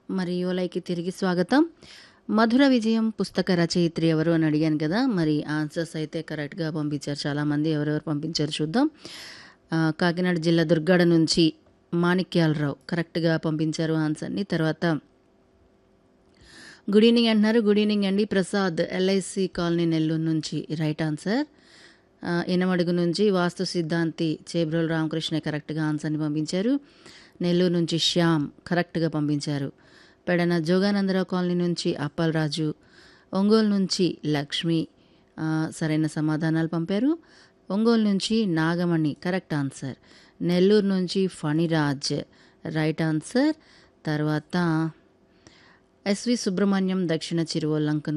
మరి యోలైకి తిరిగి స్వాగతం మధుర విజయం పుస్తక రచయిత్రి ఎవరు అని అడిగాను కదా మరి ఆన్సర్స్ అయితే కరెక్ట్గా పంపించారు చాలామంది ఎవరెవరు పంపించారు చూద్దాం ఆ, కాకినాడ జిల్లా దుర్గాడ నుంచి మాణిక్యాలరావు కరెక్ట్గా పంపించారు ఆన్సర్ని తర్వాత గుడ్ ఈవినింగ్ అంటున్నారు గుడ్ ఈవినింగ్ అండి ప్రసాద్ ఎల్ఐసి కాలనీ నెల్లూరు నుంచి రైట్ ఆన్సర్ ఆ, ఇనమడుగు నుంచి వాస్తు సిద్ధాంతి చేబ్రోలు రామకృష్ణ కరెక్ట్గా ఆన్సర్ని పంపించారు నెల్లూరు నుంచి శ్యామ్ కరెక్ట్గా పంపించారు పెడన జోగానందరావు కాలనీ నుంచి అప్పలరాజు ఒంగోలు నుంచి లక్ష్మి ఆ, సరైన సమాధానాలు పంపారు ఒంగోలు నుంచి నాగమణి కరెక్ట్ ఆన్సర్ నెల్లూరు నుంచి ఫణిరాజ్ రైట్ ఆన్సర్ తర్వాత ఎస్వి సుబ్రహ్మణ్యం దక్షిణ చిరువల్లంక